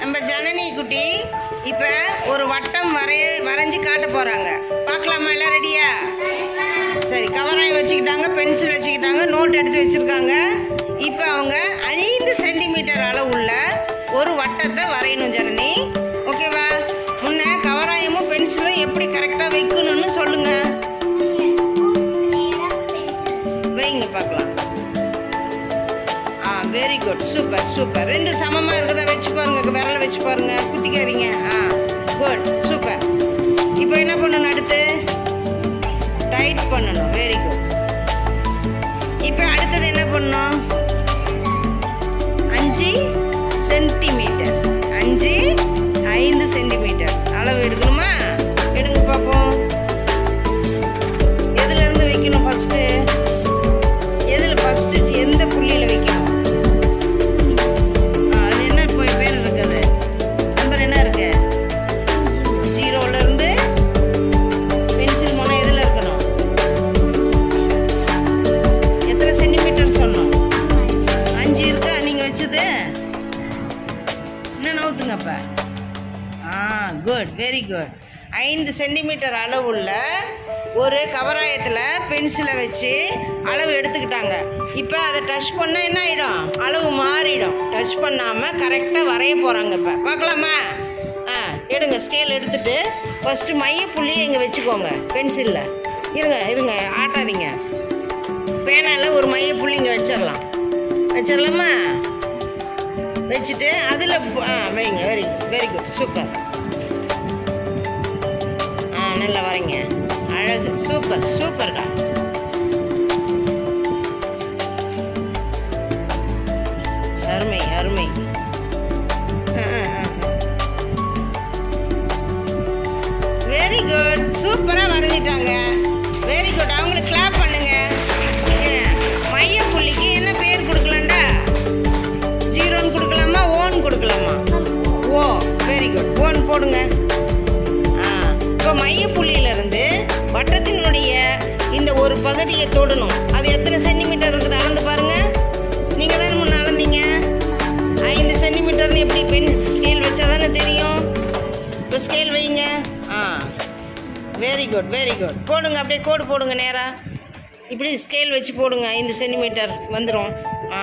நம்ம ஜனனி குட்டி இப்போ ஒரு வட்டம் வரைய வரைஞ்சி காட்ட போகிறாங்க பார்க்கலாமா எல்லாம் ரெடியா சரி கவராய் வச்சுக்கிட்டாங்க பென்சில் வச்சுக்கிட்டாங்க நோட் எடுத்து வச்சுருக்காங்க இப்போ அவங்க ஐந்து சென்டிமீட்டர் அளவுள்ள ஒரு வட்டத்தை வரையணும் ஜனனி ஓகேவா முன்ன கவராயமும் பென்சிலும் எப்படி கரெக்டாக வைக்கணும்னு சொல்லுங்கள் வைங்க பார்க்கலாம் ஆ வெரி குட் சூப்பர் சூப்பர் ரெண்டு சமமாக இருக்குதா வச்சு பாருங்க விரல வச்சு பாருங்க குத்திக்காதீங்க ஆ குட் சூப்பர் இப்போ என்ன பண்ணணும் அடுத்து டைட் பண்ணணும் வெரி குட் இப்போ அடுத்தது என்ன பண்ணணும் அஞ்சு சென்டிமீட்டர் அஞ்சு ஐந்து சென்டிமீட்டர் அளவு எடுக்கணுமா எடுங்க பார்ப்போம் எதுல இருந்து வைக்கணும் ஃபர்ஸ்ட்டு எதில் ஃபஸ்ட்டு எந்த புள்ளியில் வைக்கணும் ஆ, அது என்ன இப்போ பேர் இருக்குது நம்பர் என்ன இருக்கு ஜீரோல இருந்து பென்சில் முனை எதில் இருக்கணும் எத்தனை சென்டிமீட்டர் சொன்னோம் அஞ்சு இருக்கா நீங்கள் வச்சது இன்னும் நவுத்துங்க அப்போ ஆ குட் வெரி குட் ஐந்து சென்டிமீட்டர் அளவுள்ள ஒரு கவராயத்தில் பென்சிலை வச்சு அளவு எடுத்துக்கிட்டாங்க இப்போ அதை டச் பண்ணால் என்ன ஆகிடும் அளவு மாறிடும் டச் பண்ணாமல் கரெக்டாக வரைய போகிறாங்க இப்போ பார்க்கலாமா ஆ எடுங்க ஸ்கேல் எடுத்துட்டு ஃபஸ்ட்டு மையப்புள்ளியை இங்கே வச்சுக்கோங்க பென்சிலில் இருங்க இருங்க ஆட்டாதீங்க பேனால ஒரு மையப்புள்ளி இங்கே வச்சிடலாம் வச்சிடலாமா வச்சுட்டு அதில் ஆ வைங்க very good very good super ஆ நல்லா வரீங்க அழகு சூப்பர் சூப்பர்டா அருமை அருமை வெரி குட் சூப்பராக வரைஞ்சிட்டாங்க வெரி குட் அவங்களுக்கு கிளாப் பண்ணுங்க மைய புள்ளிக்கு என்ன பேர் கொடுக்கலாம்டா ஜீரோன்னு கொடுக்கலாமா ஓன் கொடுக்கலாமா ஓ வெரி குட் ஓன் போடுங்க ஆ இப்போ மையப்புள்ளியிலிருந்து வட்டத்தினுடைய இந்த ஒரு பகுதியை தொடணும் அது எத்தனை சென்டிமீட்டர் இருக்குது அளந்து பாருங்க நீங்கள் தானே முன்ன அளந்தீங்க ஐந்து சென்டிமீட்டர்னு எப்படி பென் ஸ்கேல் வச்சா தானே தெரியும் இப்போ ஸ்கேல் வைங்க ஆ வெரி குட் வெரி குட் போடுங்க அப்படியே கோடு போடுங்க நேராக இப்படி ஸ்கேல் வச்சு போடுங்க ஐந்து சென்டிமீட்டர் வந்துடும் ஆ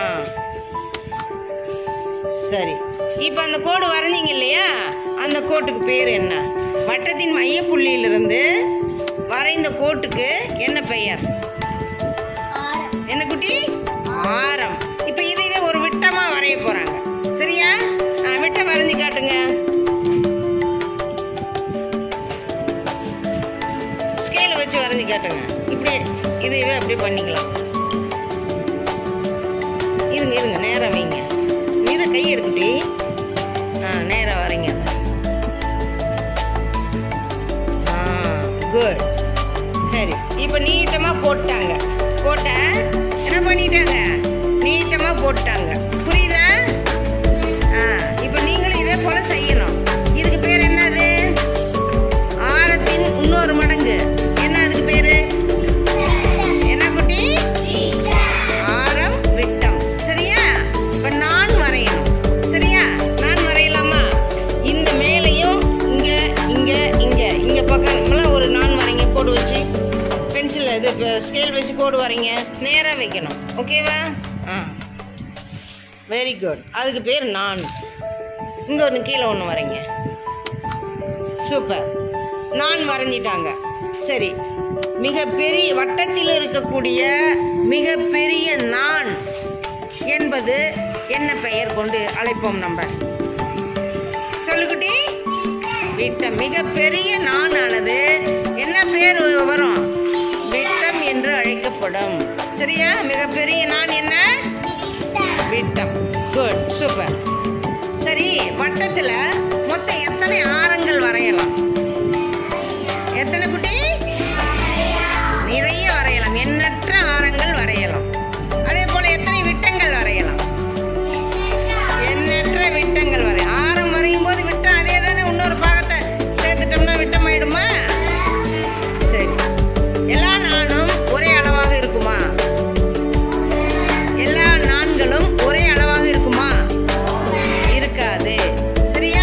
சரி இப்போ அந்த கோடு வரைஞ்சிங்க இல்லையா அந்த கோட்டுக்கு பேர் என்ன வட்டத்தின் மையப்புள்ளியிலிருந்து வரைந்த கோட்டுக்கு என்ன பெயர் என்ன குட்டி ஆரம் இப்போ இதையே ஒரு விட்டமா வரைய போறாங்க சரியா ஆ விட்டம் வரைஞ்சி காட்டுங்க ஸ்கேல் வச்சு வரைஞ்சி காட்டுங்க இப்படி இதையவே அப்படியே பண்ணிக்கலாம் இருங்க இருங்க நேரா வைங்க நீரை கை எடுக்குட்டி ஆ நேரா வரீங்க ஆ குட் சரி இப்போ நீட்டமாக போட்டாங்க போட்ட என்ன பண்ணிட்டாங்க நீட்டமாக போட்டாங்க புரியுதா ஆ இப்போ நீங்களும் இதே போல் செய்யணும் இதுக்கு பேர் என்னது ஆரத்தின் இன்னொரு மடங்கு என்ன அதுக்கு பேர் என்ன குட்டி ஆரம் விட்டம் சரியா இப்ப நான் வரையணும் சரியா நான் வரையலாமா இந்த மேலையும் இங்க இங்க இங்க இங்க பக்கம்லாம் ஒரு நான் வரைங்க கோடு வச்சு பென்சில் இது ஸ்கேல் வச்சு கோடு வரைங்க நேரா வைக்கணும் ஓகேவா ஆ வெரி குட் அதுக்கு பேர் நான் இங்க ஒன்று கீழே ஒன்று வரைங்க சூப்பர் நான் வரைஞ்சிட்டாங்க சரி மிகப்பெரிய வட்டத்தில் இருக்கக்கூடிய மிகப்பெரிய நான் என்பது என்ன பெயர் கொண்டு அழைப்போம் நம்ம சொல்லுக்குட்டி விட்டம் மிகப்பெரிய நான் ஆனது என்ன பேர் வரும் விட்டம் என்று அழைக்கப்படும் சரியா மிகப்பெரிய நான் என்ன விட்டம் குட் சூப்பர் சரி வட்டத்தில் மொத்தம் எத்தனை ஆரங்கள் வரையலாம் எத்தனை குட்டி நிறைய வரையலாம் எண்ணற்ற ஆரங்கள் வரையலாம் அதே போல எத்தனை விட்டங்கள் வரையலாம் எண்ணற்ற விட்டங்கள் வரை ஆரம் வரையும் போது விட்டம் அதே தானே இன்னொரு பாகத்தை சேர்த்துட்டோம்னா விட்டம் ஆயிடுமா சரி எல்லா நானும் ஒரே அளவாக இருக்குமா எல்லா நான்களும் ஒரே அளவாக இருக்குமா இருக்காது சரியா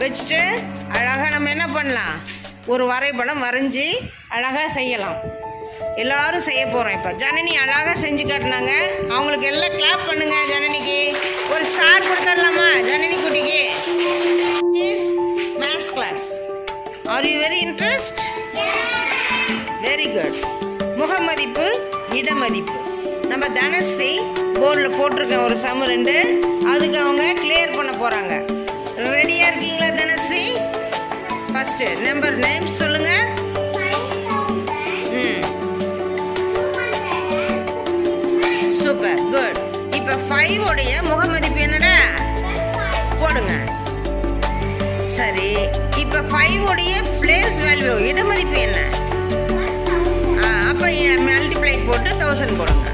வச்சுட்டு அழகாக நம்ம என்ன பண்ணலாம் ஒரு வரைபடம் வரைஞ்சி அழகாக செய்யலாம் எல்லாரும் செய்ய போகிறோம் இப்போ ஜனனி அழகாக செஞ்சு காட்டினாங்க அவங்களுக்கு எல்லாம் கிளாப் பண்ணுங்க ஜனனிக்கு ஒரு ஸ்டார் கொடுத்துடலாமா ஜனனி குட்டிக்கு is maths class are you very interest very good முகமதிப்பு இடமதிப்பு நம்ம தனஸ்ரீ போர்டில் போட்டிருக்க ஒரு சம் ரெண்டு அதுக்கு அவங்க கிளியர் பண்ண போகிறாங்க ரெடியாக இருக்கீங்களா தனஸ்ரீ ஃபஸ்ட்டு நம்பர் நேம் சொல்லுங்க ம் சூப்பர் குட் இப்போ ஃபைவ் உடைய முகமதிப்பு என்னடா போடுங்க சரி இப்போ ஃபைவ் உடைய பிளேஸ் வேல்யூ இடமதிப்பு என்ன ஆ அப்போ மல்டிப்ளை போட்டு தௌசண்ட் போடுங்க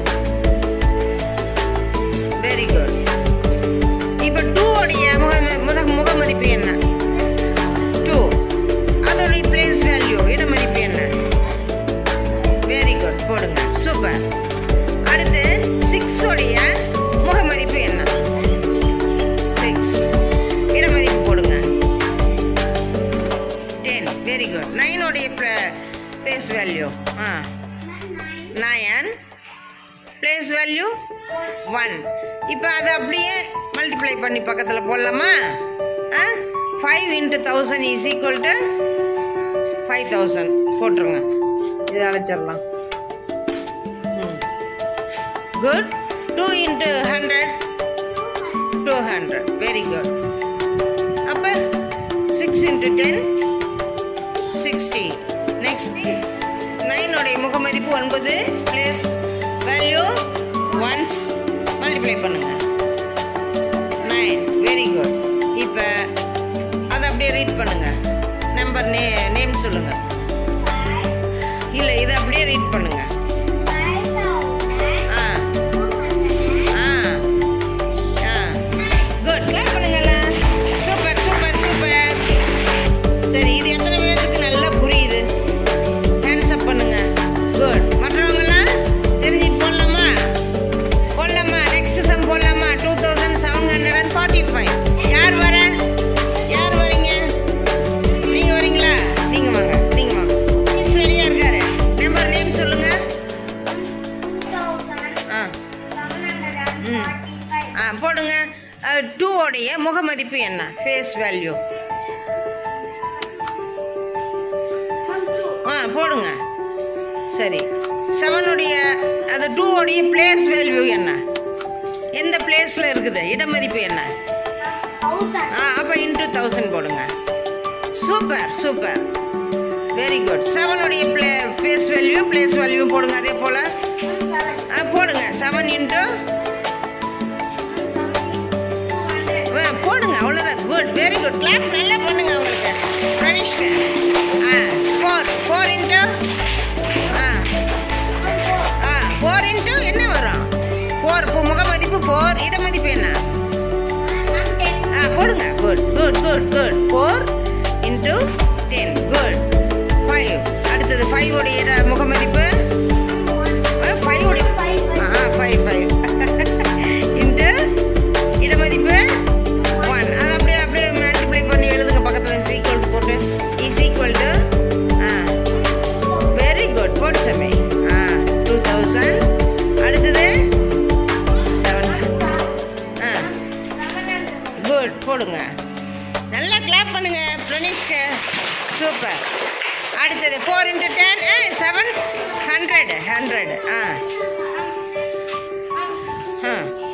வெரி குட் இப்போ டூ உடைய முக முத முகமதிப்பு என்ன டூ அதோடைய பிளேஸ் வேல்யூ இடமதிப்பு என்ன வெரி குட் போடுங்க சூப்பர் அடுத்து சிக்ஸ் உடைய முகமதிப்பு என்ன சிக்ஸ் இடமதிப்பு போடுங்க டென் வெரி குட் நைனுடைய பிளேஸ் வேல்யூ ஆ நயன் பிளேஸ் வேல்யூ ஒன் இப்போ அதை அப்படியே மல்டிப்ளை பண்ணி பக்கத்தில் போடலாமா ஆ five into thousand is equal to five thousand போட்டுருங்க இது அழைச்சிடலாம் good two into hundred two hundred very good அப்போ six into ten sixty next நைனுடைய முகமதிப்பு ஒன்பது பிளேஸ் வேல்யூ ஒன்ஸ் மல்டிப்ளை பண்ணுங்க நைன் வெரி குட் இப்போ அதை அப்படியே ரீட் பண்ணுங்க நம்பர் நே நேம் சொல்லுங்க இல்லை இதை அப்படியே ரீட் பண்ணுங்க ஆ ஆ ஆ குட் கிளாப் பண்ணுங்கல்ல சூப்பர் சூப்பர் சூப்பர் சரி இது எத்தனை பேருக்கு நல்லா புரியுது ஹேண்ட்ஸ் அப் பண்ணுங்க குட் மற்றவங்களாம் தெரிஞ்சு போடலாமா போடலாமா நெக்ஸ்ட் சம் போடலாமா two thousand seven hundred and forty five யார் வர யார் வரீங்க நீங்க வரீங்களா நீங்க வாங்க நீங்க வாங்க மிஸ் ரெடியா இருக்காரு நம்பர் நேம் சொல்லுங்க ஆ ஆ போடுங்க டூ உடைய முகமதிப்பு என்ன ஃபேஸ் வேல்யூ ஆ போடுங்க சரி செவனுடைய அது டூ உடைய பிளேஸ் வேல்யூ என்ன எந்த பிளேஸ்ல இருக்குது இடமதிப்பு என்ன ஆ அப்போ இன்டூ தௌசண்ட் போடுங்க சூப்பர் சூப்பர் வெரி குட் செவனுடைய பிளே ஃபேஸ் வேல்யூ பிளேஸ் வேல்யூ போடுங்க அதே போல் ஆ போடுங்க செவன் இன்ட்டு போடுங்க அவ்வளோதான் குட் வெரி குட் கிளாப் நல்லா பண்ணுங்க அவங்களுக்கு பிரனிஷ்க்கு ஆ ஃபோர் ஃபோர் இன்ட்டு ஆ ஆ ஃபோர் இன்ட்டு என்ன வரும் ஃபோர் இப்போ முகமதிப்பு ஃபோர் இடமதிப்பு என்ன ஆ போடுங்க good good good good four into ten good five அடுத்தது ஃபைவ் உடைய முகமதிப்பு ஃபைவ் உடைய ஆ ஃபைவ் ஃபைவ் இன்ட்டு இடமதிப்பு ஒன் அது அப்படியே அப்படியே மல்டிப்ளை பண்ணி எழுதுங்க பக்கத்தில் இஸ் ஈக்குவல் டு போட்டு இஸ் ஈக்குவல் டு ஆ வெரி குட் போட்டு சமே ஆ டூ தௌசண்ட் அடுத்தது செவன் ஆ குட் போடுங்க நல்லா கிளாப் பண்ணுங்க பிரனிஷ்க்கு சூப்பர் அடுத்தது four into ten seven hundred hundred ஆ ஆ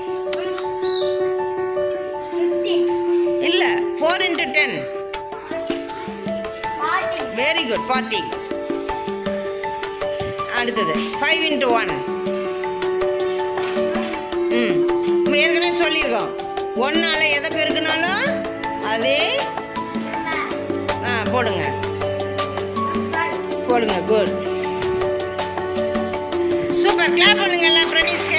இல்லை four into ten very good forty அடுத்தது ஃபைவ் இன்ட்டு ஒன் ம் நம்ம ஏற்கனவே சொல்லியிருக்கோம் ஒன்னால எதை பெருக்குனாலும் அதே ஆ போடுங்க போடுங்க குட் சூப்பர் கிளாப் பண்ணுங்க எல்லாம் பிரனிஷ்க